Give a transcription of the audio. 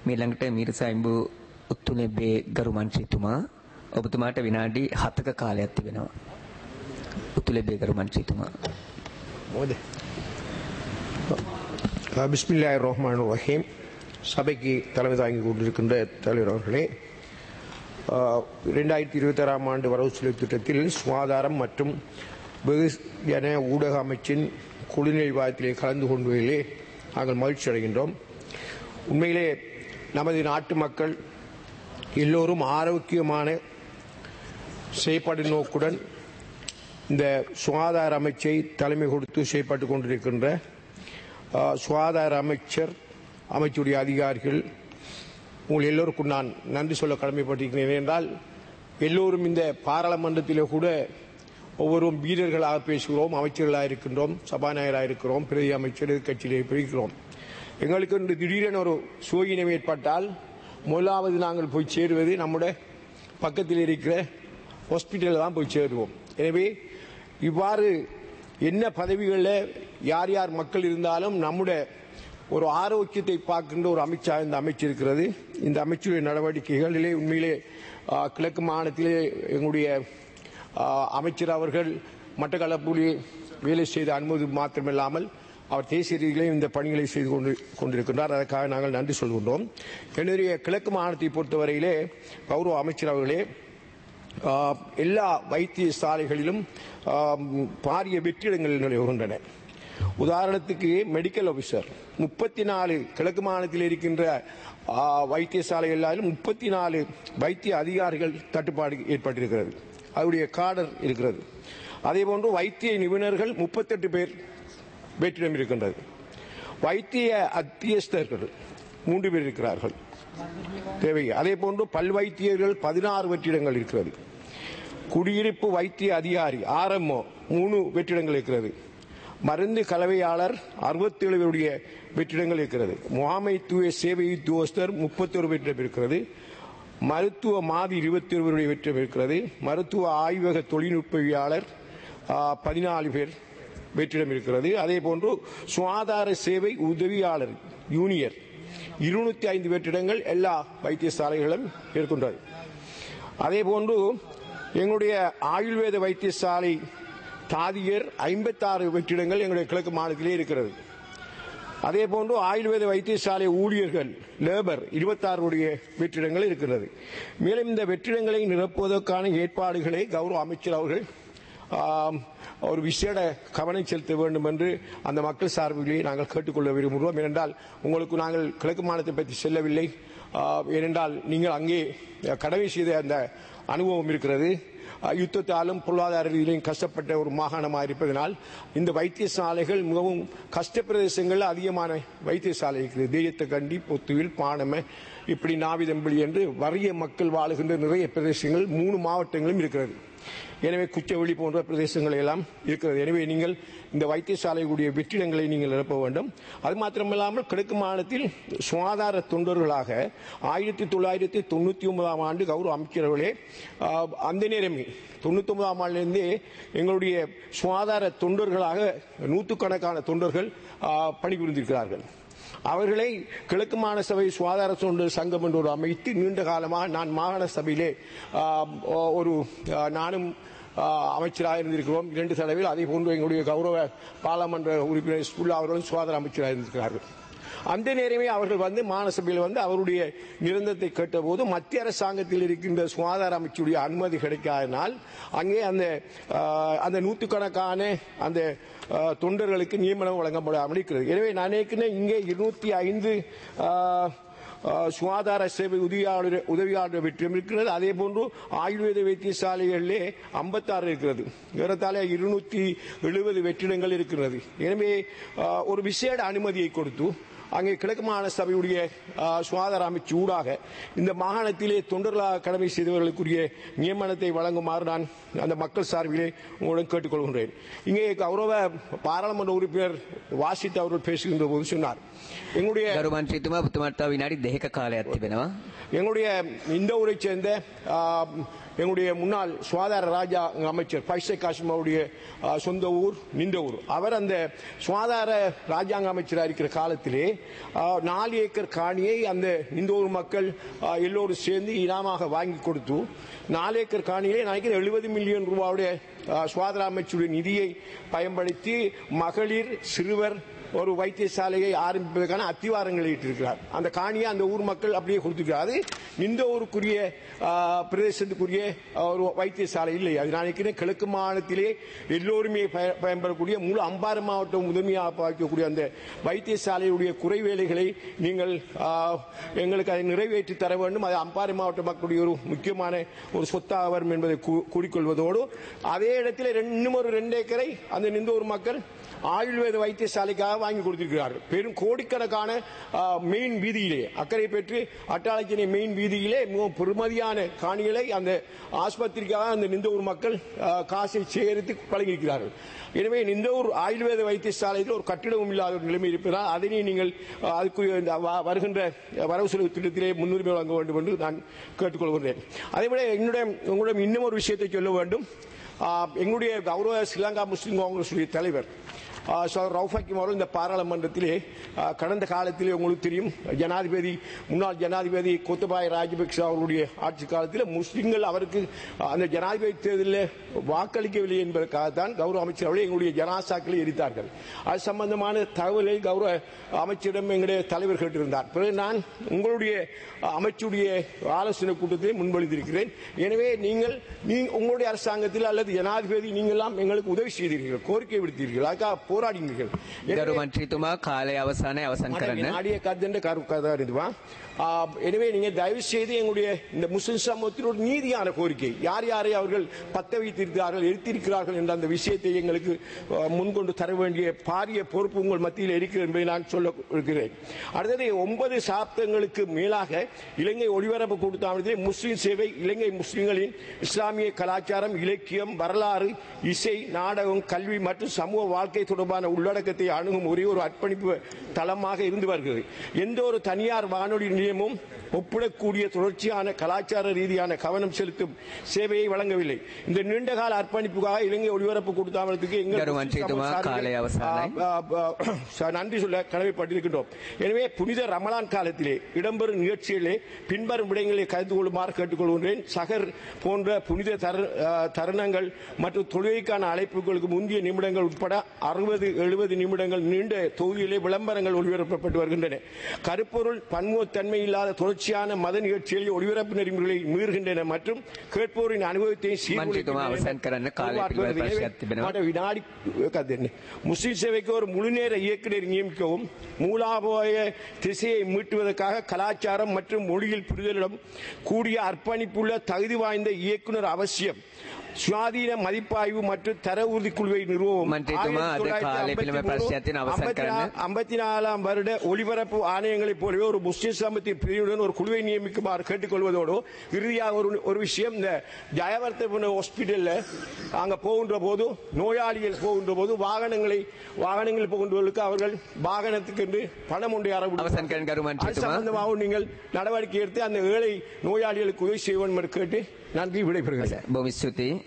මීළඟට මීරසයිම්බු උත්තුලෙබ්බේ ගරු මන්ත්‍රීතුමා ඔබතුමාට විනාඩි 7ක කාලයක් තිබෙනවා. උත්තුලෙබ්බේ ගරු මන්ත්‍රීතුමා. மோதே பிஸ்மில்லாஹிர் ரஹ்மான் ரஹீம் சபைக்கு தலைமை தாங்கி கொண்டிருக்கின்ற தலைவர் அவர்களே இரண்டாயிரத்தி இருபத்தாறாம் ஆண்டு வரவு செலவு திட்டத்தில் சுகாதாரம் மற்றும் வெகுஜன ஊடக அமைச்சின் குழுநிலை விவாதத்திலே கலந்து கொண்டதிலே நாங்கள் மகிழ்ச்சி அடைகின்றோம் உண்மையிலே நமது நாட்டு மக்கள் எல்லோரும் ஆரோக்கியமான செயற்பாடு நோக்குடன் இந்த சுகாதார அமைச்சை தலைமை கொடுத்து செயல்பட்டு கொண்டிருக்கின்ற ஆ, சுகாதார அமைச்சர் அமைச்சுடைய அதிகாரிகள் உங்கள் எல்லோருக்கும் நான் நன்றி சொல்ல கடமைப்பட்டிருக்கிறேன் என்றால் எல்லோரும் இந்த பாராளுமன்றத்திலே கூட ஒவ்வொருவரும் வீரர்களாக பேசுகிறோம் அமைச்சர்களாக இருக்கின்றோம் சபாநாயகராக இருக்கிறோம் பிரதி அமைச்சர் எதிர்க்கட்சியிலே பிரிக்கிறோம் எங்களுக்கு இன்று திடீரென ஒரு சோகினம் ஏற்பட்டால் முதலாவது நாங்கள் போய் சேருவது நம்முடைய பக்கத்தில் இருக்கிற ஹாஸ்பிட்டலில் தான் போய் சேருவோம் எனவே இவ்வாறு என்ன பதவிகளில் யார் யார் மக்கள் இருந்தாலும் நம்முடைய ஒரு ஆரோக்கியத்தை பார்க்கின்ற ஒரு அமைச்சாக இந்த அமைச்சு இருக்கிறது இந்த அமைச்சுடைய நடவடிக்கைகளிலே உண்மையிலே ஆ, கிழக்கு மாநிலத்திலே எங்களுடைய ஆ, அமைச்சர் அவர்கள் மட்டக்களப்பிலே வேலை செய்த அனுமதி மாத்திரமில்லாமல் அவர் தேசிய ரீதியிலே இந்த பணிகளை செய்து கொண்டு கொண்டிருக்கின்றார் அதற்காக நாங்கள் நன்றி சொல்கின்றோம் என்னுடைய கிழக்கு மாநிலத்தை பொறுத்தவரையிலே கௌரவ அமைச்சர் அவர்களே ஆஹ், எல்லா வைத்தியசாலைகளிலும் ஆம், பாரிய வெற்றிடங்கள் நிலவுகின்றன உதாரணத்துக்கு மெடிக்கல் ஆபீசர் முப்பத்தி நாலு கிழக்கு மாநிலத்தில் இருக்கின்ற ஆஹ், வைத்தியசாலைகளிலும் முப்பத்தி நாலு வைத்திய அதிகாரிகள் தட்டுப்பாடு ஏற்பட்டிருக்கிறது அவருடைய காடர் இருக்கிறது அதேபோன்று வைத்திய நிபுணர்கள் முப்பத்தெட்டு பேர் வெற்றிடம் இருக்கின்றது வைத்திய அத்தியஸ்தர்கள் மூன்று பேர் இருக்கிறார்கள் தேவை அதே போன்று பல்வைத்தியர்கள் பதினாறு வெற்றிடங்கள் இருக்கிறது குடியிருப்பு வைத்திய அதிகாரி ஆர்எம்ஓ மூணு வெற்றிடங்கள் இருக்கிறது மருந்து கலவையாளர் அறுபத்தேழு பேருடைய வெற்றிடங்கள் இருக்கிறது முகாமைத்துவ சேவை உத்தியோகஸ்தர் முப்பத்தொரு வெற்றிடம் இருக்கிறது மருத்துவ மாதி இருபத்தி பேருடைய வெற்றிடம் இருக்கிறது மருத்துவ ஆய்வக தொழில்நுட்பவியாளர் பதினாலு பேர் வெற்றிடம் இருக்கிறது அதே போன்று சுகாதார சேவை உதவியாளர் யூனியர் இருநூத்தி ஐந்து வெற்றிடங்கள் எல்லா வைத்தியசாலைகளும் இருக்கின்றது அதே போன்று எங்களுடைய ஆயுர்வேத வைத்தியசாலை தாதியர் ஐம்பத்தாறு வெற்றிடங்கள் எங்களுடைய கிழக்கு மாநிலத்திலே இருக்கிறது அதே போன்று ஆயுர்வேத வைத்தியசாலை ஊழியர்கள் லேபர் இருபத்தாறுடைய வெற்றிடங்கள் இருக்கிறது மேலும் இந்த வெற்றிடங்களை நிரப்புவதற்கான ஏற்பாடுகளை கௌரவ அமைச்சர் அவர்கள் ஆம், ஒரு விசேட கவனம் செலுத்த வேண்டும் என்று அந்த மக்கள் சார்பிலே நாங்கள் கேட்டுக்கொள்ள விரும்புகிறோம் ஏனென்றால் உங்களுக்கு நாங்கள் கிழக்கு மாநிலத்தை பற்றி செல்லவில்லை ஆ, ஏனென்றால் நீங்கள் அங்கே கடமை செய்த அந்த அனுபவம் இருக்கிறது ஆ, யுத்தத்தாலும் பொருளாதார ரீதியிலும் கஷ்டப்பட்ட ஒரு மாகாணமாக இருப்பதனால் இந்த வைத்தியசாலைகள் மிகவும் கஷ்ட பிரதேசங்களில் அதிகமான வைத்தியசாலை இருக்கிறது தேயத்தை கண்டி பொத்துவில் பானம இப்படி நாவிதம்பள்ளி என்று வறிய மக்கள் வாழுகின்ற நிறைய பிரதேசங்கள் மூணு மாவட்டங்களும் இருக்கிறது எனவே குச்சவெளி போன்ற பிரதேசங்கள் எல்லாம் இருக்கிறது எனவே நீங்கள் இந்த வைத்தியசாலைகளுடைய வெற்றிடங்களை நீங்கள் நிரப்ப வேண்டும் அது மாத்திரமில்லாமல் கிழக்கு மாநிலத்தில் சுகாதார தொண்டர்களாக ஆயிரத்தி தொள்ளாயிரத்தி தொண்ணூத்தி ஒன்பதாம் ஆண்டு கௌரவ அமைச்சர்களே ஆஹ், அந்த நேரமே தொண்ணூத்தி ஒன்பதாம் ஆண்டிலிருந்தே எங்களுடைய சுகாதார தொண்டர்களாக நூற்றுக்கணக்கான தொண்டர்கள் ஆஹ், பணிபுரிந்திருக்கிறார்கள் அவர்களை கிழக்கு மாகாண சபை சுகாதார தொண்டர் சங்கம் என்று ஒரு அமைத்து நீண்ட காலமாக நான் மாகாண சபையிலே ஆம், ஓ- ஒரு ஆ, நானும் ஆ, அமைச்சராக இருந்திருக்கிறோம் இரண்டு தடவையில் அதே போன்று எங்களுடைய கௌரவ பாராளுமன்ற உறுப்பினர் ஸ்கூல் அவர்களும் சுகாதார அமைச்சராக இருந்திருக்கிறார்கள் அந்த நேரமே அவர்கள் வந்து மாகாண சபையில் வந்து அவருடைய நிரந்தரத்தை கேட்டபோது மத்திய அரசாங்கத்தில் இருக்கின்ற சுகாதார அமைச்சுடைய அனுமதி கிடைக்காதனால் அங்கே அந்த ஆ, அந்த நூற்றுக்கணக்கான அந்த ஆ, தொண்டர்களுக்கு நியமனம் வழங்கப்படாமல் இருக்கிறது எனவே நான் ஏற்கனவே இங்கே இருநூத்தி ஐந்து ஆ, ஆ, சுகாதார சேவை உதவியாளர் உதவியாளர் வெற்றிடம் இருக்கிறது அதே போன்று ஆயுர்வேத வைத்தியசாலைகளிலே ஐம்பத்தாறு இருக்கிறது ஏறத்தாழ இருநூத்தி எழுபது வெற்றிடங்கள் இருக்கிறது எனவே ஆ, ஒரு விசேட அனுமதியை கொடுத்து அங்கே கிழக்கு மாகாண சபையுடைய ஆ, சுகாதார அமைச்சு ஊடாக இந்த மாகாணத்திலே தொண்டர்களாக கடமை செய்தவர்களுக்குரிய நியமனத்தை வழங்குமாறு நான் அந்த மக்கள் சார்பிலே உங்களுடன் கேட்டுக்கொள்கின்றேன் இங்கே கௌரவ பாராளுமன்ற உறுப்பினர் வாசித் அவர்கள் பேசுகின்ற போது சொன்னார் எங்களுடைய ගරු මන්ත්‍රීතුමා ඔබතුමාට තව විනාඩි 2ක කාලයක් තිබෙනවා. எங்களுடைய இந்த ஊரை சேர்ந்த ஆ, எங்களுடைய முன்னாள் சுகாதார ராஜா அமைச்சர் பைசை காசிம் அவருடைய ஆ, சொந்த ஊர் நின்ற ஊர் அவர் அந்த சுகாதார ராஜாங்க அமைச்சராக இருக்கிற காலத்திலே ஆஹ், நாலு ஏக்கர் காணியை அந்த இந்தோர் மக்கள் ஆஹ், எல்லோரும் சேர்ந்து இனாமாக வாங்கி கொடுத்து நாலு ஏக்கர் காணியை நினைக்கிறேன் எழுபது மில்லியன் ரூபாவுடைய ஆஹ், சுகாதார அமைச்சுடைய நிதியை பயன்படுத்தி மகளிர் சிறுவர் ஒரு வைத்தியசாலையை ஆரம்பிப்பதற்கான அத்திவாரங்களை இட்டிருக்கிறார் அந்த காணியை அந்த ஊர் மக்கள் அப்படியே கொடுத்துருக்கார் அது இந்த ஊருக்குரிய ஆஹ், பிரதேசத்துக்குரிய ஆஹ், ஒரு வைத்தியசாலை இல்லை அது நான் நினைக்கிறேன் கிழக்கு மாநிலத்திலே எல்லோருமே பய- பயன்படக்கூடிய முழு அம்பாறை மாவட்டம் முதன்மையாக பார்க்கக்கூடிய அந்த வைத்தியசாலையுடைய குறைவேலைகளை நீங்கள் ஆஹ், எங்களுக்கு அதை நிறைவேற்றி தர வேண்டும் அது அம்பாறை மாவட்ட மக்களுடைய ஒரு முக்கியமான ஒரு சொத்தாக வரும் என்பதை கூ- கூறிக்கொள்வதோடு அதே இடத்துல ரெண்டு- இன்னும் ஒரு ரெண்டு ஏக்கரை அந்த நிந்தூர் மக்கள் ஆயுர்வேத வைத்தியசாலைக்காக வாங்கி கொடுத்திருக்கிறார்கள் பெரும் கோடிக்கணக்கான மெயின் வீதியிலே அக்கறை பெற்று அட்டாளச்சினை மெயின் வீதியிலே மிகவும் பெருமதியான காணிகளை அந்த ஆஸ்பத்திரிக்காக அந்த நிந்தூர் மக்கள் ஆ, காசை சேகரித்து வழங்கியிருக்கிறார்கள் எனவே நிந்தூர் ஆயுர்வேத வைத்தியசாலையில் ஒரு கட்டிடமும் இல்லாத ஒரு நிலைமை இருப்பதால் அதனை நீங்கள் ஆ, அதுக்குரிய இந்த வ- வருகின்ற வரவு செலவு திட்டத்திலே முன்னுரிமை வழங்க வேண்டும் என்று நான் கேட்டுக்கொள்கிறேன் அதேபோல என்னுடைய உங்களிடம் இன்னும் ஒரு விஷயத்தை சொல்ல வேண்டும் ஆ, எங்களுடைய கௌரவ ஸ்ரீலங்கா முஸ்லிம் காங்கிரசுடைய தலைவர் ஆ, சர் ரவுஃபக்கிம் அவர்கள் இந்த பாராளுமன்றத்திலே ஆ, கடந்த காலத்திலே உங்களுக்கு தெரியும் ஜனாதிபதி முன்னாள் ஜனாதிபதி கோத்தபாய ராஜபக்ஷ அவர்களுடைய ஆட்சி காலத்தில் முஸ்லிம்கள் அவருக்கு ஆ, அந்த ஜனாதிபதி தேர்தலில் வாக்களிக்கவில்லை என்பதற்காகத்தான் கௌரவ அமைச்சர் அவர்கள் எங்களுடைய ஜனாசாக்களை எரித்தார்கள் அது சம்பந்தமான தகவலை கௌரவ அமைச்சரிடம் எங்களுடைய தலைவர் கேட்டிருந்தார் பிறகு நான் உங்களுடைய ஆ, அமைச்சுடைய ஆலோசனை கூட்டத்தை முன்மொழிந்திருக்கிறேன் எனவே நீங்கள் நீங்க உங்களுடைய அரசாங்கத்தில் அல்லது ஜனாதிபதி நீங்களாம் எங்களுக்கு உதவி செய்தீர்கள் கோரிக்கை விடுத்தீர்கள் அதுக்காக போராடினீர்கள் ගරු எனவே මන්ත්‍රීතුමා කාලය අවසානය අවසන් மன කරන්න வினாடிய கதண்ட கரு கதா இதுவா ஆ, எனவே நீங்க தயவு செய்து எங்களுடைய இந்த முஸ்லிம் சமூகத்தில் ஒரு நீதியான கோரிக்கை யார் யாரை அவர்கள் பத்த வைத்திருக்கிறார்கள் எடுத்திருக்கிறார்கள் என்ற அந்த விஷயத்தை எங்களுக்கு ஆ, முன்கொண்டு தர வேண்டிய பாரிய பொறுப்பு உங்கள் மத்தியில் இருக்கிறது என்பதை நான் சொல்ல இருக்கிறேன் அடுத்தது ஒன்பது சாப்தங்களுக்கு மேலாக இலங்கை ஒளிபரப்பு கூட்டத்தாமத்தில் முஸ்லிம் சேவை இலங்கை முஸ்லிம்களின் இஸ்லாமிய கலாச்சாரம் இலக்கியம் வரலாறு இசை நாடகம் கல்வி மற்றும் சமூக வாழ்க்கை தொடர்பான உள்ளடக்கத்தை அணுகும் ஒரே ஒரு அர்ப்பணிப்பு தளமாக இருந்து வருகிறது எந்த ஒரு தனியார் வானொலி நிலையமும் ஒப்பிடக்கூடிய தொடர்ச்சியான கலாச்சார ரீதியான கவனம் செலுத்தும் சேவையை வழங்கவில்லை இந்த நீண்டகால அர்ப்பணிப்புக்காக இலங்கை ஒளிபரப்பு கூட்டத்தாமலத்துக்கு எங்கள் கரு மன்றித்துமா, காலை அவசானை. ஆ, ஆ, ஆ, நன்றி சொல்ல கடமைப்பட்டிருக்கின்றோம் எனவே புனித ரமலான் காலத்திலே இடம்பெறும் நிகழ்ச்சிகளிலே பின்வரும் விடயங்களை கலந்து கொள்ளுமாறு கேட்டுக்கொள்கின்றேன் சகர் போன்ற புனித தரு- ஆ, தருணங்கள் மற்றும் தொழுகைக்கான அழைப்புகளுக்கு முந்தைய நிமிடங்கள் உட்பட அறுபது எழுபது நிமிடங்கள் நீண்ட தொகுதியிலே விளம்பரங்கள் ஒளிபரப்பப்பட்டு வருகின்றன கருப்பொருள் பன்முகத்தன்மை இல்லாத தொடர்ச்சியான மத நிகழ்ச்சிகளில் ஒளிபரப்பு நெறிமுறைகளை மீறுகின்றன மற்றும் கேட்போரின் அனுபவத்தை මන්ත්‍රීතුමා අවසන් කරන්න කාලය පිළිබඳ ප්‍රශ්නයක් තිබෙනවා. මට විනාඩි එකක් දෙන්න. முஸ்லிம் சேவைக்கு ஒரு முழுநேர இயக்குநர் நியமிக்கவும் மூலாபாய திசையை மீட்டுவதற்காக கலாச்சாரம் மற்றும் மொழியில் புரிதலிடம் கூடிய அர்ப்பணிப்புள்ள தகுதி வாய்ந்த இயக்குனர் அவசியம் சுயாதீன மதிப்பாய்வு மற்றும் தர உறுதிக்குழுவை நிறுவவும் மன்றித்துமா, அது காலை பிளம்ப பிரශ්නයத்தின் අවසන් කරන්න. ஐம்பத்தி நாலாம் வருட ஒலிபரப்பு ஆணையங்களைப் போலவே ஒரு முஸ்லிம் சமூகத்தின் பிரிவுடன் ஒரு குழுவை நியமிக்குமாறு கேட்டுக்கொள்வதோடு இறுதியாக ஒரு ஒரு விஷயம் இந்த ஜெயவர்த்தன ஹாஸ்பிட்டல்ல அங்க போகின்ற போது நோயாளிகள் போகின்ற போது வாகனங்களை வாகனங்கள் போகின்றவர்களுக்கு அவர்கள் வாகனத்துக்கு என்று பணம் ஒன்றை அறவிடுவார்கள். අවසන් කරන්න ගරු அது මන්ත්‍රීතුමා சம்பந்தமாக நீங்கள் நடவடிக்கை எடுத்து அந்த ஏழை நோயாளிகளுக்கு உதவி செய்வோம் என்று கேட்டு நன்றி விடைபெறுகிறேன் බොහොම ස්තුතියි